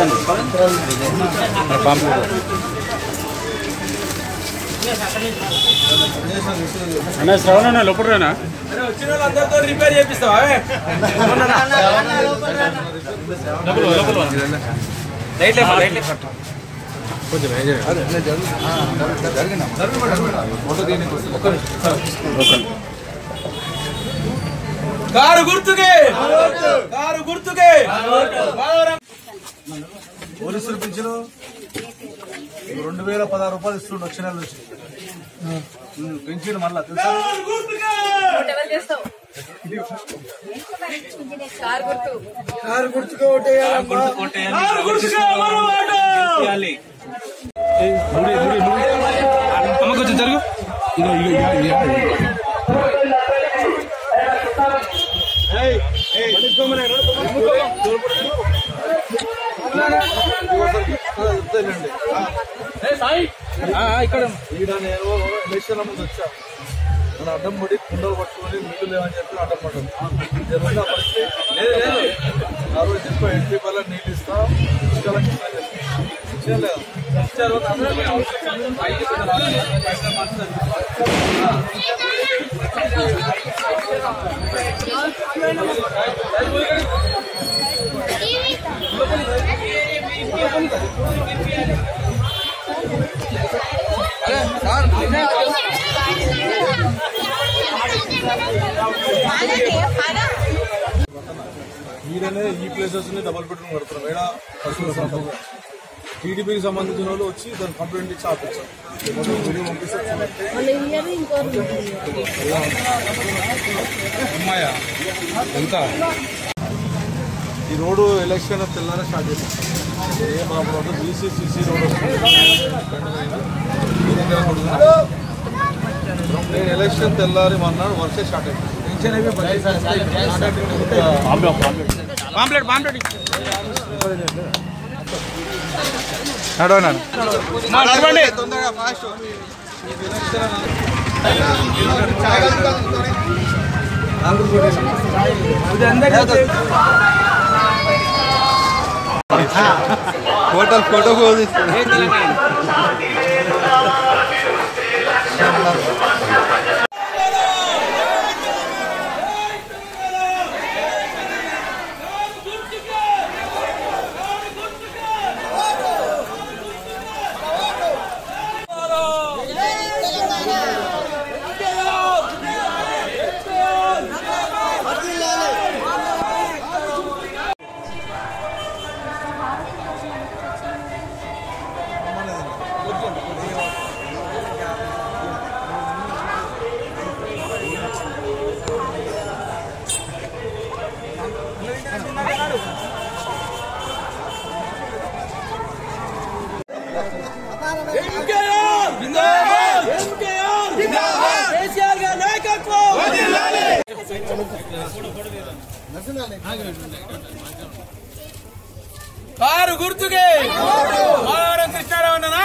అన్న శ్రవణ అన్న లోపలనా వచ్చిన వాళ్ళందరితో రిపేర్ చేపిస్తావా అవే? లైట్ లేపా, లైట్ లేపా. కారు గుర్తుకే కారు గుర్తుకే పోలవరం పోలీసులు పింఛను రెండు వేల పదహారు రూపాయలు ఇస్తుండే వచ్చిన నెల నుంచి ఉమ్, పెంచిండు మళ్ళా తెలుసా ఎవరు చేస్తావు కారు గుర్తు కారు గుర్తుకే మన ఓటు. అమ్మ కొంచెం జరుగు ఇక్కడ ఈడ నేను ఎలక్షన్ ముందు వచ్చా నేను అడ్డం పడి కుండలు పట్టుకొని నీళ్లు లేవని చెప్పి అడ్డం పడ్డాను జరుగుతుంది ఆ పరిస్థితి లేదు లేదు ఆ రోజు చెప్పా ఎంపీ వల్ల నీళ్ళు ఇస్తా పుష్కలంగా ఇస్తా అని చెప్పి. ఇచ్చారు లేదా? ఇచ్చారు అందరూ అవసరం. పైకి పైసలు మార్చారు. ఈడనే ఈ ప్లేసెస్ ని డబల్ బెడ్రూమ్ కడుతున్నాం ఏడా పశువుల సంపద టీడీపీకి సంబంధించిన వాళ్ళు వచ్చి దాని కంప్లైంట్ ఇచ్చి ఆపించారు మొత్తం వీడియో పంపిస్తే అమ్మాయ ఎంత ఈ రోడ్డు ఎలక్షన్ తెల్లారే స్టార్ట్ చేశాం ఏ బాబు రోడ్డు బీసీసీసీ రోడ్ వస్తుంది ఈ దగ్గర కొడుతున్నా. నేను ఎలక్షన్ తెల్లారి మన్నాడు వర్షం స్టార్ట్ అయింది టెన్షన్ అయిపోయి పాంప్లెట్ పాంప్లెట్ నడవండి తొందరగా ఫాస్ట్ హోటల్ ఫోటో కేసీఆర్ గారి నాయకత్వం కారు గుర్తుకే పోలవరం కృష్ణారావు అన్న